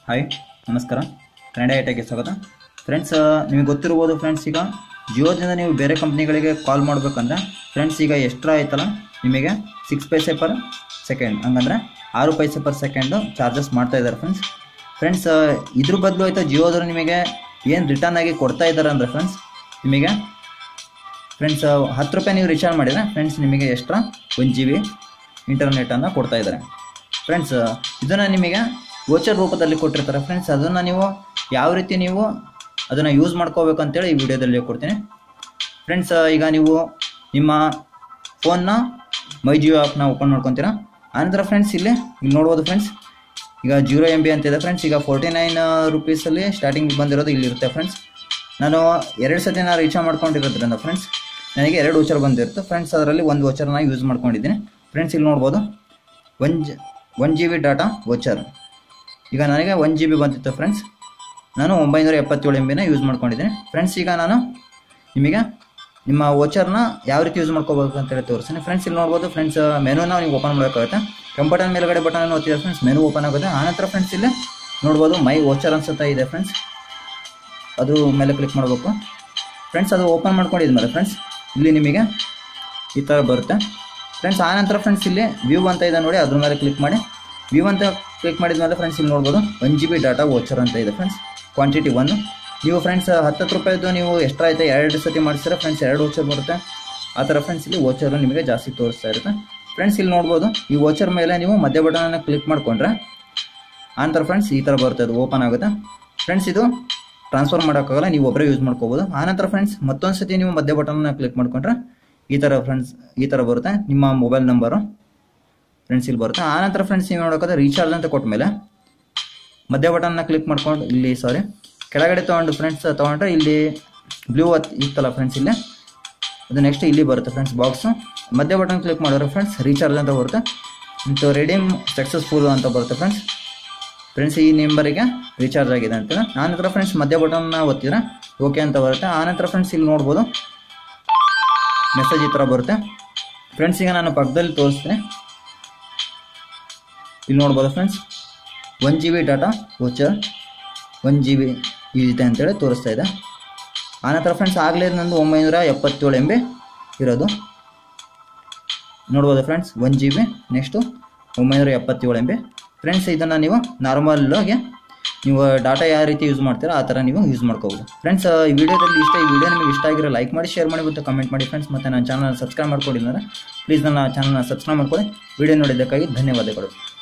hi ನಮಸ್ಕಾರ ಕನ್ನಡ ಐಟೆಗೆ ಸ್ವಾಗತ friends ನಿಮಗೆ ಗೊತ್ತಿರ್ಬೋದು ಫ್ರೆಂಡ್ಸ್ ಈಗ ಜಿಯೋದಿಂದ ನೀವು ಬೇರೆ ಕಂಪ್ನಿಗಳಿಗೆ ಕಾಲ್ ಮಾಡಬೇಕಂದ್ರೆ ಫ್ರೆಂಡ್ಸ್ ಈಗ ಎಕ್ಸ್ಟ್ರಾ ಆಯ್ತಲ್ಲ ನಿಮಗೆ ಸಿಕ್ಸ್ ಪೈಸೆ ಪರ್ ಸೆಕೆಂಡ್ ಹಂಗಂದ್ರೆ ಆರು ಪೈಸೆ ಪರ್ ಸೆಕೆಂಡು ಚಾರ್ಜಸ್ ಮಾಡ್ತಾ ಇದ್ದಾರೆ ಫ್ರೆಂಡ್ಸ್ ಫ್ರೆಂಡ್ಸ್ ಇದ್ರ ಬದಲು ಆಯ್ತಾ ಜಿಯೋದ್ರು ನಿಮಗೆ ಏನು ರಿಟರ್ನ್ ಆಗಿ ಕೊಡ್ತಾ ಇದ್ದಾರೆ ಅಂದರೆ ಫ್ರೆಂಡ್ಸ್ ನಿಮಗೆ ಫ್ರೆಂಡ್ಸ್ ಹತ್ತು ರೂಪಾಯಿ ನೀವು ರಿಚಾರ್ಜ್ ಮಾಡಿದರೆ ಫ್ರೆಂಡ್ಸ್ ನಿಮಗೆ ಎಕ್ಸ್ಟ್ರಾ ಒನ್ ಜಿ ಬಿ ಇಂಟರ್ನೆಟನ್ನು ಕೊಡ್ತಾ ಇದ್ದಾರೆ ಫ್ರೆಂಡ್ಸ್ ಇದನ್ನು ನಿಮಗೆ ವೋಚರ್ ರೂಪದಲ್ಲಿ ಕೊಟ್ಟಿರ್ತಾರೆ ಫ್ರೆಂಡ್ಸ್ ಅದನ್ನು ನೀವು ಯಾವ ರೀತಿ ನೀವು ಅದನ್ನು ಯೂಸ್ ಮಾಡ್ಕೋಬೇಕು ಅಂತೇಳಿ ಈ ವಿಡಿಯೋದಲ್ಲಿ ಕೊಡ್ತೀನಿ ಫ್ರೆಂಡ್ಸ್ ಈಗ ನೀವು ನಿಮ್ಮ ಫೋನ್ನ ಮೈ ಜಿಯೋ ಆ್ಯಪ್ನ ಓಪನ್ ಮಾಡ್ಕೊತೀರಾ ಆನಂತರ ಫ್ರೆಂಡ್ಸ್ ಇಲ್ಲಿ ಇಲ್ಲಿ ನೋಡ್ಬೋದು ಫ್ರೆಂಡ್ಸ್ ಈಗ ಜೀರೋ ಎಮ್ ಬಿ ಅಂತಿದೆ ಫ್ರೆಂಡ್ಸ್ ಈಗ ಫೋರ್ಟಿ ನೈನ್ ರುಪೀಸಲ್ಲಿ ಸ್ಟಾರ್ಟಿಂಗ್ ಬಂದಿರೋದು ಇಲ್ಲಿರುತ್ತೆ ಫ್ರೆಂಡ್ಸ್ ನಾನು ಎರಡು ಸತಿ ನಾನು ರೀಚಾರ್ಜ್ ಮಾಡ್ಕೊಂಡಿರೋದ್ರಿಂದ ಫ್ರೆಂಡ್ಸ್ ನನಗೆ ಎರಡು ವೋಚರ್ ಬಂದಿರುತ್ತೆ ಫ್ರೆಂಡ್ಸ್ ಅದರಲ್ಲಿ ಒಂದು ವೋಚರ್ನ ಯೂಸ್ ಮಾಡ್ಕೊಂಡಿದ್ದೀನಿ ಫ್ರೆಂಡ್ಸ್ ಇಲ್ಲಿ ನೋಡ್ಬೋದು one G one G B data voucher ಈಗ ನನಗೆ ಒನ್ ಜಿ ಬಿ ಬಂದಿತ್ತು ಫ್ರೆಂಡ್ಸ್ ನಾನು ಒಂಬೈನೂರ ಎಪ್ಪತ್ತೇಳು ಎಮ್ ಬಿನ ಯೂಸ್ ಮಾಡ್ಕೊಂಡಿದ್ದೀನಿ ಫ್ರೆಂಡ್ಸ್ ಈಗ ನಾನು ನಿಮಗೆ ನಿಮ್ಮ ವೋಚರ್ನ ಯಾವ ರೀತಿ ಯೂಸ್ ಮಾಡ್ಕೋಬೇಕು ಅಂತೇಳಿ ತೋರಿಸ್ತೀನಿ ಫ್ರೆಂಡ್ಸ್ ಇಲ್ಲಿ ನೋಡ್ಬೋದು ಫ್ರೆಂಡ್ಸ್ ಮೆನುನ ನೀವು ಓಪನ್ ಮಾಡಬೇಕಾಗುತ್ತೆ ಕಂಪ್ಯೂಟರ್ ಮೇಲ್ಗಡೆ ಬಟನ್ ಒತ್ತಿದ್ರೆ ಫ್ರೆಂಡ್ಸ್ ಮೆನು ಓಪನ್ ಆಗುತ್ತೆ ಆನಂತರ ಫ್ರೆಂಡ್ಸ್ ಇಲ್ಲಿ ನೋಡ್ಬೋದು ಮೈ ವೋಚರ್ ಅನ್ಸುತ್ತಾ ಇದೆ ಫ್ರೆಂಡ್ಸ್ ಅದು ಮೇಲೆ ಕ್ಲಿಕ್ ಮಾಡಬೇಕು ಫ್ರೆಂಡ್ಸ್ ಅದು ಓಪನ್ ಮಾಡ್ಕೊಂಡಿದ್ಮೇಲೆ ಫ್ರೆಂಡ್ಸ್ ಇಲ್ಲಿ ನಿಮಗೆ ಈ ಥರ ಬರುತ್ತೆ ಫ್ರೆಂಡ್ಸ್ ಆನಂತರ ಫ್ರೆಂಡ್ಸ್ ಇಲ್ಲಿ ವ್ಯೂ ಅಂತ ಇದೆ ನೋಡಿ ಅದ್ರ ಮೇಲೆ ಕ್ಲಿಕ್ ಮಾಡಿ ವ್ಯೂ ಅಂತ ಕ್ಲಿಕ್ ಮಾಡಿದ್ಮೇಲೆ ಫ್ರೆಂಡ್ಸ್ ಇಲ್ಲಿ ನೋಡ್ಬೋದು one G B data voucher ಅಂತ ಇದೆ ಫ್ರೆಂಡ್ಸ್ ಕ್ವಾಂಟಿಟಿ ಒನ್ ನೀವು ಫ್ರೆಂಡ್ಸ್ ಹತ್ತತ್ತು ರೂಪಾಯಿದು ನೀವು ಎಕ್ಸ್ಟ್ರಾ ಆಯ್ತು ಎರಡು ಸತಿ ಮಾಡಿಸಿದ್ರೆ ಫ್ರೆಂಡ್ಸ್ ಎರಡು ವೋಚರ್ ಬರುತ್ತೆ ಆ ಥರ ಫ್ರೆಂಡ್ಸ್ ಇಲ್ಲಿ ವೋಚರು ನಿಮಗೆ ಜಾಸ್ತಿ ತೋರಿಸ್ತಾ ಇರುತ್ತೆ ಫ್ರೆಂಡ್ಸ್ ಇಲ್ಲಿ ನೋಡ್ಬೋದು ಈ ವೋಚರ್ ಮೇಲೆ ನೀವು ಮಧ್ಯ ಬಟನನ್ನು ಕ್ಲಿಕ್ ಮಾಡಿಕೊಂಡ್ರೆ ಆನಂತರ ಫ್ರೆಂಡ್ಸ್ ಈ ಥರ ಬರುತ್ತೆ ಅದು ಓಪನ್ ಆಗುತ್ತೆ ಫ್ರೆಂಡ್ಸ್ ಇದು ಟ್ರಾನ್ಸ್ಫರ್ ಮಾಡೋಕ್ಕಾಗಲ್ಲ ನೀವು ಒಬ್ಬರೇ ಯೂಸ್ ಮಾಡ್ಕೋಬೋದು ಆನಂತರ ಫ್ರೆಂಡ್ಸ್ ಮತ್ತೊಂದು ಸತಿ ನೀವು ಮಧ್ಯ ಬಟನ್ನ ಕ್ಲಿಕ್ ಮಾಡ್ಕೊಂಡ್ರೆ ಈ ಥರ ಫ್ರೆಂಡ್ಸ್ ಈ ಥರ ಬರುತ್ತೆ ನಿಮ್ಮ ಮೊಬೈಲ್ ನಂಬರು ಫ್ರೆಂಡ್ಸ್ ಇಲ್ಲಿ ಬರುತ್ತೆ ಆನಂತರ ಫ್ರೆಂಡ್ಸ್ ನೀವು ನೋಡೋಕ್ಕಾದ್ರೆ ರೀಚಾರ್ಜ್ ಅಂತ ಕೊಟ್ಟ ಮೇಲೆ ಮಧ್ಯ ಬಟನ್ನ ಕ್ಲಿಕ್ ಮಾಡ್ಕೊಂಡು ಇಲ್ಲಿ ಸಾರಿ ಕೆಳಗಡೆ ತೊಗೊಂಡು ಫ್ರೆಂಡ್ಸ್ ತೊಗೊಂಡ್ರೆ ಇಲ್ಲಿ ಬ್ಲೂ ಇತ್ತಲ್ಲ ಫ್ರೆಂಡ್ಸ್ ಇಲ್ಲಿ ಅದು ನೆಕ್ಸ್ಟ್ ಇಲ್ಲಿ ಬರುತ್ತೆ ಫ್ರೆಂಡ್ಸ್ ಬಾಕ್ಸು ಮಧ್ಯ ಬಟನ್ ಕ್ಲಿಕ್ ಮಾಡಿದ್ರೆ ಫ್ರೆಂಡ್ಸ್ ರೀಚಾರ್ಜ್ ಅಂತ ಬರುತ್ತೆ ಮತ್ತು ರೆಡೀಮ್ ಸಕ್ಸಸ್ಫುಲ್ ಅಂತ ಬರುತ್ತೆ ಫ್ರೆಂಡ್ಸ್ ಫ್ರೆಂಡ್ಸ್ ಈ ನಂಬರಿಗೆ ರೀಚಾರ್ಜ್ ಆಗಿದೆ ಅಂತೇಳಿ ಆನಂತರ ಫ್ರೆಂಡ್ಸ್ ಮಧ್ಯ ಬಟನ್ನ ಒತ್ತಿದ್ರೆ ಓಕೆ ಅಂತ ಬರುತ್ತೆ ಆನಂತರ ಫ್ರೆಂಡ್ಸ್ ಇಲ್ಲಿ ನೋಡ್ಬೋದು ಮೆಸೇಜ್ ಈ ಥರ ಬರುತ್ತೆ ಫ್ರೆಂಡ್ಸ್ ಈಗ ನಾನು ಪಕ್ಕದಲ್ಲಿ ತೋರಿಸ್ತೀನಿ ಇಲ್ಲಿ ನೋಡ್ಬೋದು friends one G B data voucher one G B ಇದೆ ಅಂತೇಳಿ ತೋರಿಸ್ತಾ ಇದೆ ಆನಂತರ ಫ್ರೆಂಡ್ಸ್ ಆಗಲೇ ನಂದು ಒಂಬೈನೂರ ಎಪ್ಪತ್ತೇಳು ಎಮ್ ಬಿ ಇರೋದು ನೋಡ್ಬೋದು friends one G B next ಒಂಬೈನೂರ ಎಪ್ಪತ್ತೇಳು ಎಮ್ ಬಿ ಫ್ರೆಂಡ್ಸ್ ಇದನ್ನು ನೀವು ನಾರ್ಮಲ್ಲಾಗಿ ನೀವು ಡಾಟಾ ಯಾವ ರೀತಿ ಯೂಸ್ ಮಾಡ್ತೀರಾ ಆ ಥರ ನೀವು ಯೂಸ್ ಮಾಡ್ಕೋಬೋದು ಫ್ರೆಂಡ್ಸ್ ಈ ವಿಡಿಯೋದಲ್ಲಿ ಇಷ್ಟ ಈ ವಿಡಿಯೋ ನಿಮಗೆ ಇಷ್ಟ ಆಗಿರೋ ಲೈಕ್ ಮಾಡಿ ಶೇರ್ ಮಾಡಿ ಮತ್ತು ಕಮೆಂಟ್ ಮಾಡಿ ಫ್ರೆಂಡ್ಸ್ ಮತ್ತು ನನ್ನ ಚಾನಲ್ ಸಬ್ಸ್ಕ್ರೈಬ್ ಮಾಡ್ಕೊಂಡಿಲ್ಲ ಪ್ಲೀಸ್ ನನ್ನ ಚಾನಲ್ನ ಸಬ್ಸ್ಕ್ರೈಬ್ ಮಾಡ್ಕೊಳ್ಳಿ ವಿಡಿಯೋ ನೋಡಿದ್ದಕ್ಕಾಗಿ ಧನ್ಯವಾದಗಳು